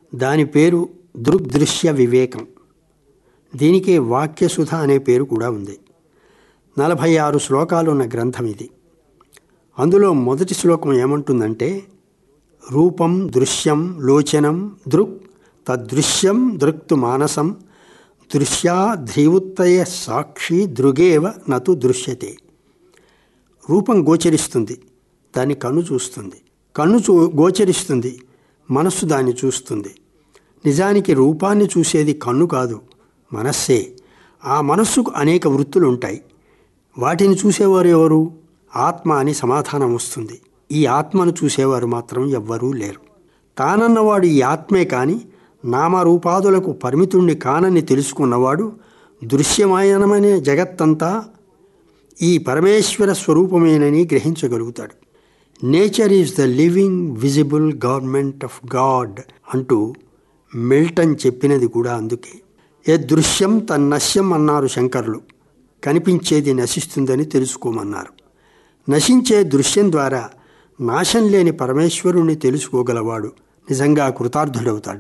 దాని పేరు దృగ్దృశ్య వివేకం దీనికే వాక్యసుధ అనే పేరు కూడా ఉంది నలభై ఆరు శ్లోకాలు ఉన్న గ్రంథం ఇది అందులో మొదటి శ్లోకం ఏమంటుందంటే రూపం దృశ్యం లోచనం దృక్ తదృశ్యం దృక్తు మానసం దృశ్యా ధ్రీవుత్తయ సాక్షి దృగేవ నతు దృశ్యతే రూపం గోచరిస్తుంది దాన్ని కన్ను చూస్తుంది కన్ను చూ గోచరిస్తుంది మనస్సు దాన్ని చూస్తుంది నిజానికి రూపాన్ని చూసేది కన్ను కాదు మనస్సే ఆ మనస్సుకు అనేక వృత్తులు ఉంటాయి వాటిని చూసేవారు ఎవరు ఆత్మ అని సమాధానం వస్తుంది ఈ ఆత్మను చూసేవారు మాత్రం ఎవ్వరూ లేరు తానన్నవాడు ఈ ఆత్మే కాని నామరూపాదులకు పరిమితుణ్ణి కానని తెలుసుకున్నవాడు దృశ్యమాయనమనే జగత్తంతా ఈ పరమేశ్వర స్వరూపమేనని గ్రహించగలుగుతాడు nature is the living visible government of God అంటూ మిల్టన్ చెప్పినది కూడా అందుకే ఏ దృశ్యం తన్నశ్యం అన్నారు శంకర్లు కనిపించేది నశిస్తుందని తెలుసుకోమన్నారు నశించే దృశ్యం ద్వారా నాశం లేని పరమేశ్వరుణ్ణి తెలుసుకోగలవాడు నిజంగా కృతార్థుడవుతాడు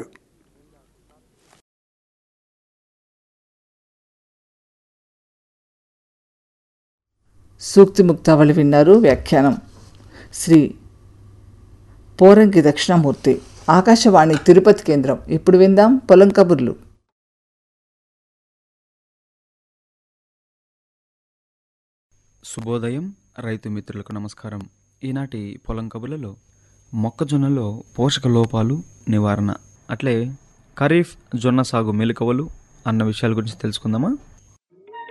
సూక్తి ముక్తావళి విన్నారు వ్యాఖ్యానం శ్రీ పోరంకి దక్షిణామూర్తి ఆకాశవాణి తిరుపతి కేంద్రం ఇప్పుడు విందాం పొలం కబుర్లు శుభోదయం రైతు మిత్రులకు నమస్కారం ఈనాటి పొలం కబుర్లలో మొక్కజొన్నలో పోషక లోపాలు నివారణ అట్లే ఖరీఫ్ జొన్న సాగు మెలకువలు అన్న విషయాల గురించి తెలుసుకుందామా